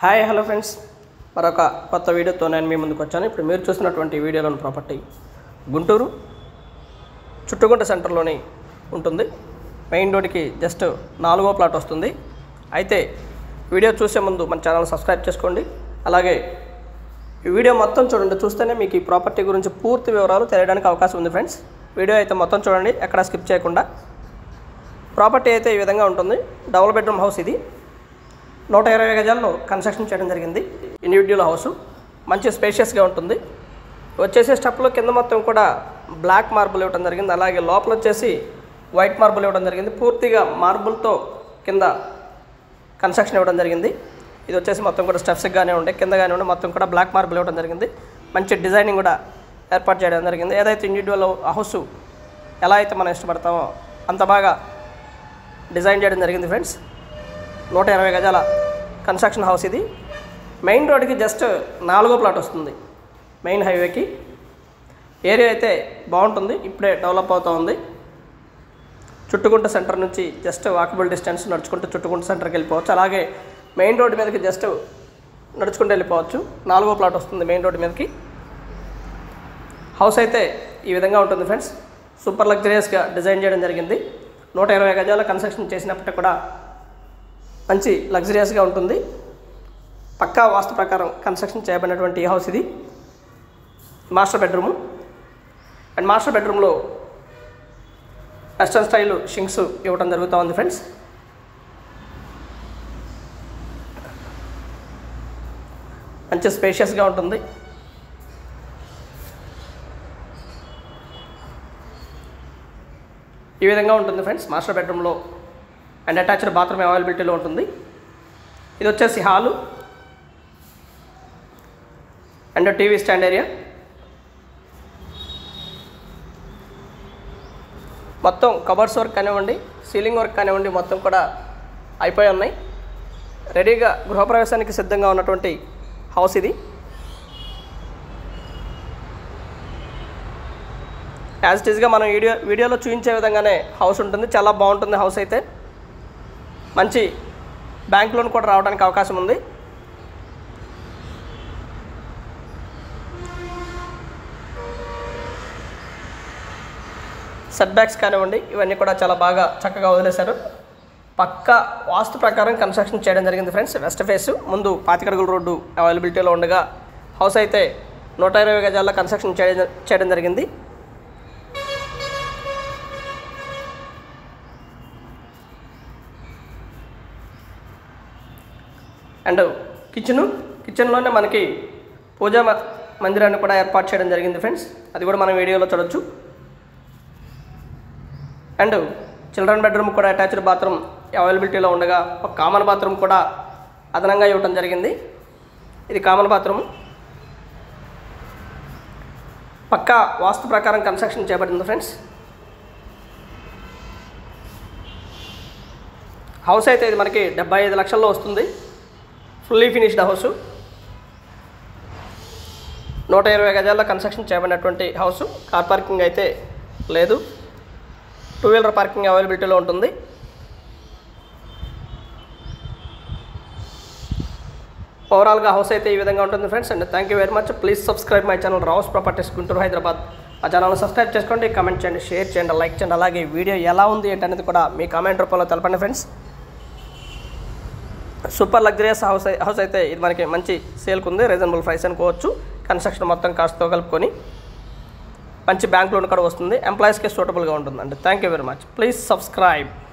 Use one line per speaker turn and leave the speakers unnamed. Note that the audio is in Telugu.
హాయ్ హలో ఫ్రెండ్స్ మరొక కొత్త వీడియోతో నేను మీ ముందుకు వచ్చాను ఇప్పుడు మీరు చూసినటువంటి వీడియోలోని ప్రాపర్టీ గుంటూరు చుట్టుగుంట సెంటర్లోని ఉంటుంది మెయిన్ రోడ్కి జస్ట్ నాలుగో ప్లాట్ వస్తుంది అయితే వీడియో చూసే ముందు మన ఛానల్ సబ్స్క్రైబ్ చేసుకోండి అలాగే ఈ వీడియో మొత్తం చూడండి చూస్తేనే మీకు ఈ ప్రాపర్టీ గురించి పూర్తి వివరాలు తెలియడానికి అవకాశం ఉంది ఫ్రెండ్స్ వీడియో అయితే మొత్తం చూడండి ఎక్కడ స్కిప్ చేయకుండా ప్రాపర్టీ అయితే ఈ విధంగా ఉంటుంది డబుల్ బెడ్రూమ్ హౌస్ ఇది నూట ఇరవై గజాల్లో కన్స్ట్రక్షన్ చేయడం జరిగింది ఇండివిజువల్ హౌస్ మంచి స్పేషియస్గా ఉంటుంది వచ్చేసే స్టెప్లో కింద మొత్తం కూడా బ్లాక్ మార్బుల్ ఇవ్వడం జరిగింది అలాగే లోపల వచ్చేసి వైట్ మార్బుల్ ఇవ్వడం జరిగింది పూర్తిగా మార్బుల్తో కింద కన్స్ట్రక్షన్ ఇవ్వడం జరిగింది ఇది వచ్చేసి మొత్తం కూడా స్టెప్స్గానే ఉండే కిందగానే ఉండే మొత్తం కూడా బ్లాక్ మార్బుల్ ఇవ్వడం జరిగింది మంచి డిజైనింగ్ కూడా ఏర్పాటు చేయడం జరిగింది ఏదైతే ఇండివిజువల్ హౌస్ ఎలా అయితే మనం ఇష్టపడతామో అంత బాగా డిజైన్ చేయడం జరిగింది ఫ్రెండ్స్ నూట ఇరవై గజాల కన్స్ట్రక్షన్ హౌస్ ఇది మెయిన్ రోడ్కి జస్ట్ నాలుగో ప్లాట్ వస్తుంది మెయిన్ హైవేకి ఏరియా అయితే బాగుంటుంది ఇప్పుడే డెవలప్ అవుతూ ఉంది చుట్టుకుంట సెంటర్ నుంచి జస్ట్ వాకబుల్ డిస్టెన్స్ నడుచుకుంటూ చుట్టుకుంట సెంటర్కి వెళ్ళిపోవచ్చు అలాగే మెయిన్ రోడ్డు మీదకి జస్ట్ నడుచుకుంటూ వెళ్ళిపోవచ్చు నాలుగో ప్లాట్ వస్తుంది మెయిన్ రోడ్డు మీదకి హౌస్ అయితే ఈ విధంగా ఉంటుంది ఫ్రెండ్స్ సూపర్ లగ్జరియస్గా డిజైన్ చేయడం జరిగింది నూట ఇరవై గజాల కన్స్ట్రక్షన్ చేసినప్పటికీ కూడా మంచి లగ్జరియస్గా ఉంటుంది పక్కా వాస్తు ప్రకారం కన్స్ట్రక్షన్ చేయబడినటువంటి ఈ హౌస్ ఇది మాస్టర్ బెడ్రూము అండ్ మాస్టర్ బెడ్రూమ్లో వెస్టర్న్ స్టైల్ షింక్స్ ఇవ్వడం జరుగుతూ ఉంది ఫ్రెండ్స్ మంచి స్పేషియస్గా ఉంటుంది ఈ విధంగా ఉంటుంది ఫ్రెండ్స్ మాస్టర్ బెడ్రూమ్లో అండ్ అటాచ్డ్ బాత్రూమ్ అవైలబిలిటీలో ఉంటుంది ఇది వచ్చేసి hall and TV stand area మొత్తం కబర్స్ వర్క్ కానివ్వండి సీలింగ్ వర్క్ కానివ్వండి మొత్తం కూడా అయిపోయి ఉన్నాయి రెడీగా గృహప్రవేశానికి సిద్ధంగా ఉన్నటువంటి హౌస్ ఇది యాజ్ ఇట్ ఈస్గా మనం వీడియో వీడియోలో చూపించే విధంగానే హౌస్ ఉంటుంది చాలా బాగుంటుంది హౌస్ అయితే మంచి బ్యాంక్ లోన్ కూడా రావడానికి అవకాశం ఉంది సెట్ బ్యాక్స్ కానివ్వండి ఇవన్నీ కూడా చాలా బాగా చక్కగా వదిలేశారు పక్క వాస్తు ప్రకారం కన్స్ట్రక్షన్ చేయడం జరిగింది ఫ్రెండ్స్ వెస్ట్ ఫేస్ ముందు పాతికడుగుల రోడ్డు అవైలబిలిటీలో ఉండగా హౌస్ అయితే నూట ఇరవై గజాల్లో కన్స్ట్రక్షన్ చేయడం చేయడం జరిగింది అండ్ కిచెను కిచెన్లోనే మనకి పూజా మ- మందిరాన్ని కూడా ఏర్పాటు చేయడం జరిగింది ఫ్రెండ్స్ అది కూడా మనం వీడియోలో చూడొచ్చు అండ్ చిల్డ్రన్ బెడ్రూమ్ కూడా అటాచ్డ్ బాత్రూమ్ అవైలబిలిటీలో ఉండగా ఒక కామన్ బాత్రూమ్ కూడా అదనంగా ఇవ్వడం జరిగింది ఇది కామన్ బాత్రూమ్ పక్కా వాస్తు ప్రకారం కన్స్ట్రక్షన్ చేయబడింది ఫ్రెండ్స్ హౌస్ అయితే ఇది మనకి డెబ్బై ఐదు లక్షల్లో వస్తుంది ఫుల్లీ ఫినిష్డ్ హౌస్ నూట ఇరవై గజాల్లో కన్స్ట్రక్షన్ చేయబడినటువంటి హౌస్ కార్ పార్కింగ్ అయితే లేదు టూ వీలర్ పార్కింగ్ అవైలబిలిటీలో ఉంటుంది ఓవరాల్గా హౌస్ అయితే ఈ విధంగా ఉంటుంది friends and thank you very much please subscribe my channel Rao's properties Guntur Hyderabad ఆ ఛానల్ సబ్స్క్రైబ్ చేసుకోండి కామెంట్ చేయండి షేర్ చేయండి లైక్ చేయండి అలాగే వీడియో ఎలా ఉంది ఏంటనేది కూడా మీ కామెంట్ రూపంలో తెలపండి ఫ్రెండ్స్ సూపర్ లగ్జరియస్ హౌస్ అయి- హౌస్ అయితే ఇది మనకి మంచి సేల్కి ఉంది రీజనబుల్ ప్రైస్ అనుకోవచ్చు కన్స్ట్రక్షన్ మొత్తం కాస్ట్తో కలుపుకొని మంచి బ్యాంక్ లోన్ కూడా వస్తుంది ఎంప్లాయీస్కి సూటబుల్గా ఉంటుంది అండి thank you very much please subscribe